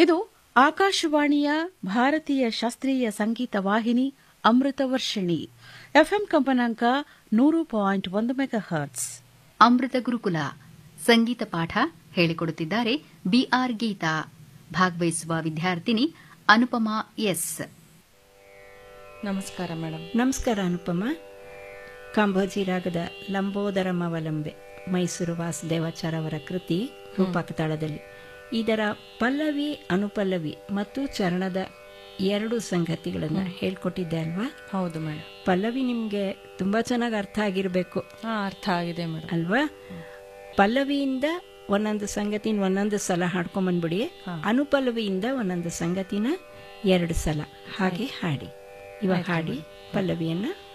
ಇದು ಆಕಾಶವಾಣಿಯ ಭಾರತೀಯ ಶಾಸ್ತ್ರೀಯ ಸಂಗೀತ ವಾಹಿನಿ ಅಮೃತ ವರ್ಷಿಣಿ ಎಫ್ಎಂ ಕಂಪನಾಂಕ ನೂರು ಪಾಯಿಂಟ್ ಒಂದು ಮೆಗಾ ಹರ್ಟ್ಸ್ ಅಮೃತ ಗುರುಕುಲ ಸಂಗೀತ ಪಾಠ ಹೇಳಿಕೊಡುತ್ತಿದ್ದಾರೆ ಬಿಆರ್ ಗೀತಾ ಭಾಗವಹಿಸುವ ವಿದ್ಯಾರ್ಥಿನಿ ಅನುಪಮಾ ಎಸ್ ನಮಸ್ಕಾರ ಮೇಡಮ್ ನಮಸ್ಕಾರ ಅನುಪಮ ಕಾಂಬೋಜಿ ರಾಗದ ಲಂಬೋದರಮವಲಂಬೆ ಮೈಸೂರು ವಾಸುದೇವಾಚಾರ್ಯ ಅವರ ಕೃತಿ ರೂಪಕ ತಾಳದಲ್ಲಿ ಇದರ ಪಲ್ಲವಿ ಅನುಪಲ್ಲವಿ ಮತ್ತು ಚರಣದ ಎರಡು ಸಂಗತಿಗಳನ್ನ ಹೇಳ್ಕೊಟ್ಟಿದ್ದೆ ಅಲ್ವಾ ಹೌದು ಮೇಡಮ್ ಪಲ್ಲವಿ ನಿಮ್ಗೆ ತುಂಬಾ ಚೆನ್ನಾಗಿ ಅರ್ಥ ಆಗಿರ್ಬೇಕು ಹಾ ಅರ್ಥ ಆಗಿದೆ ಮೇಡಮ್ ಅಲ್ವಾ ಪಲ್ಲವಿಯಿಂದ ಒಂದೊಂದು ಸಂಗತಿನ ಒಂದೊಂದು ಸಲ ಹಾಡ್ಕೊಂಬಂದ್ಬಿಡಿ ಅನುಪಲ್ಲವಿಯಿಂದ ಒಂದೊಂದು ಸಂಗತಿನ ಎರಡು ಸಲ ಹಾಗೆ ಹಾಡಿ ಇವಾಗ ಹಾಡಿ ಪಲ್ಲವಿಯನ್ನ